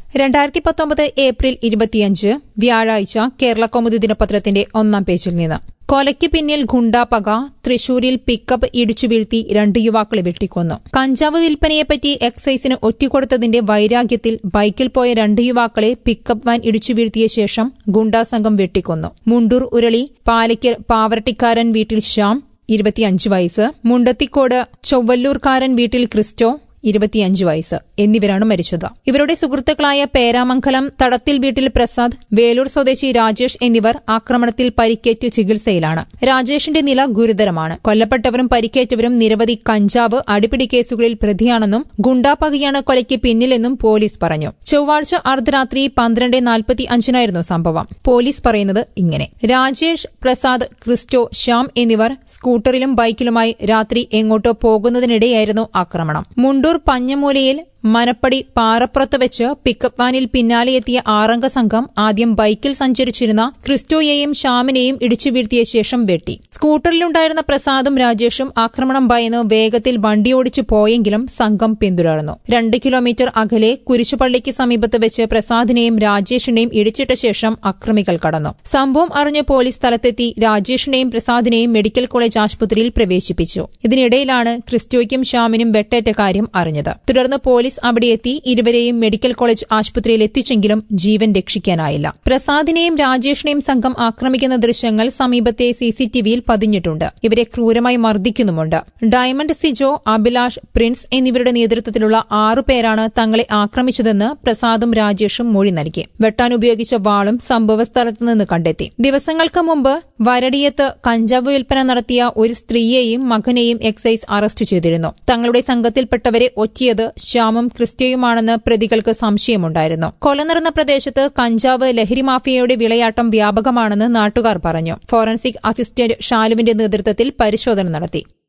രണ്ടായിരത്തി പത്തൊമ്പത് ഏപ്രിൽ ഇരുപത്തിയഞ്ച് വ്യാഴാഴ്ച കേരള കൗമുദി ദിനപത്രത്തിന്റെ ഒന്നാം പേജിൽ നിന്ന് കൊലയ്ക്ക് പിന്നിൽ ഗുണ്ടാപക തൃശൂരിൽ പിക്കപ്പ് ഇടിച്ചു വീഴ്ത്തി രണ്ട് യുവാക്കളെ വെട്ടിക്കൊന്നു കഞ്ചാവ് വിൽപ്പനയെപ്പറ്റി എക്സൈസിന് ഒറ്റിക്കൊടുത്തതിന്റെ വൈരാഗ്യത്തിൽ ബൈക്കിൽ പോയ രണ്ട് യുവാക്കളെ പിക്കപ്പ് വാൻ ഇടിച്ചു വീഴ്ത്തിയ ശേഷം ഗുണ്ടാ സംഘം വെട്ടിക്കൊന്നു മുണ്ടൂർ ഉരളി പാലയ്ക്കൽ പാവറട്ടിക്കാരൻ വീട്ടിൽ ശ്യാം ഇരുപത്തിയഞ്ച് വയസ്സ് മുണ്ടത്തിക്കോട് ചൊവ്വല്ലൂർക്കാരൻ വീട്ടിൽ ക്രിസ്റ്റോ ഇരുപത്തിയഞ്ച് വയസ്സ് എന്നിവരാണ് മരിച്ചത് ഇവരുടെ സുഹൃത്തുക്കളായ പേരാമംഗലം തടത്തിൽ വീട്ടിൽ പ്രസാദ് വേലൂർ സ്വദേശി രാജേഷ് എന്നിവർ ആക്രമണത്തിൽ പരിക്കേറ്റ് ചികിത്സയിലാണ് രാജേഷിന്റെ നില ഗുരുതരമാണ് കൊല്ലപ്പെട്ടവരും പരിക്കേറ്റവരും നിരവധി കഞ്ചാവ് അടിപിടി കേസുകളിൽ പ്രതിയാണെന്നും ഗുണ്ടാപ്പകയാണ് കൊലയ്ക്ക് പിന്നിലെന്നും പോലീസ് പറഞ്ഞു ചൊവ്വാഴ്ച അർദ്ധരാത്രി പന്ത്രണ്ട് നാൽപ്പത്തി അഞ്ചിനായിരുന്നു സംഭവം പോലീസ് പറയുന്നത് ഇങ്ങനെ രാജേഷ് പ്രസാദ് ക്രിസ്റ്റോ ശ്യാം എന്നിവർ സ്കൂട്ടറിലും ബൈക്കിലുമായി രാത്രി എങ്ങോട്ടോ പോകുന്നതിനിടെയായിരുന്നു ആക്രമണം മുണ്ടൂർ പഞ്ഞമൂലയിൽ മനപ്പടി പാറപ്പുറത്ത് വെച്ച് പിക്കപ്പ് വാനിൽ പിന്നാലെയെത്തിയ ആറംഗ സംഘം ആദ്യം ബൈക്കിൽ സഞ്ചരിച്ചിരുന്ന ക്രിസ്റ്റോയെയും ഷ്യാമിനെയും ഇടിച്ചു വീഴ്ത്തിയ ശേഷം വെട്ടി സ്കൂട്ടറിലുണ്ടായിരുന്ന പ്രസാദും രാജേഷും ആക്രമണം ഭയന്ന് വേഗത്തിൽ വണ്ടിയോടിച്ചു പോയെങ്കിലും സംഘം പിന്തുടർന്നു രണ്ട് കിലോമീറ്റർ അകലെ കുരിശുപള്ളിക്ക് സമീപത്ത് വെച്ച് പ്രസാദിനെയും രാജേഷിനെയും ഇടിച്ചിട്ട ശേഷം അക്രമികൾ കടന്നു സംഭവം അറിഞ്ഞ പോലീസ് സ്ഥലത്തെത്തി രാജേഷിനെയും പ്രസാദിനെയും മെഡിക്കൽ കോളേജ് ആശുപത്രിയിൽ പ്രവേശിപ്പിച്ചു ഇതിനിടയിലാണ് ക്രിസ്റ്റോയ്ക്കും ഷ്യാമിനും വെട്ടേറ്റ കാര്യം അറിഞ്ഞത് തുടർന്ന് പോലീസ് അവിടെയെത്തി ഇരുവരെയും മെഡിക്കൽ കോളേജ് ആശുപത്രിയിൽ എത്തിച്ചെങ്കിലും ജീവൻ രക്ഷിക്കാനായില്ല പ്രസാദിനെയും രാജേഷിനെയും സംഘം ആക്രമിക്കുന്ന ദൃശ്യങ്ങൾ സമീപത്തെ സിസിടിവിയിൽ പതിഞ്ഞിട്ടുണ്ട് ഇവരെ ക്രൂരമായി മർദ്ദിക്കുന്നുമുണ്ട് ഡയമണ്ട് സിജോ അഭിലാഷ് പ്രിൻസ് എന്നിവരുടെ നേതൃത്വത്തിലുള്ള ആറുപേരാണ് തങ്ങളെ ആക്രമിച്ചതെന്ന് പ്രസാദും രാജേഷും മൊഴി നൽകി വെട്ടാൻ ഉപയോഗിച്ച വാളും സംഭവസ്ഥലത്ത് നിന്ന് കണ്ടെത്തി ദിവസങ്ങൾക്ക് മുമ്പ് വരടിയത്ത് കഞ്ചാവ് വിൽപ്പന നടത്തിയ ഒരു സ്ത്രീയെയും മകനെയും എക്സൈസ് അറസ്റ്റ് ചെയ്തിരുന്നു തങ്ങളുടെ സംഘത്തിൽപ്പെട്ടവരെ ഒറ്റിയത് ശ്യാമും ക്രിസ്റ്റയുമാണെന്ന് പ്രതികൾക്ക് സംശയമുണ്ടായിരുന്നു കൊല നടന്ന പ്രദേശത്ത് കഞ്ചാവ് ലഹരി മാഫിയയുടെ വിളയാട്ടം വ്യാപകമാണെന്ന് നാട്ടുകാർ പറഞ്ഞു ഫോറൻസിക് അസിസ്റ്റന്റ് ഷാലുവിന്റെ നേതൃത്വത്തിൽ പരിശോധന നടത്തി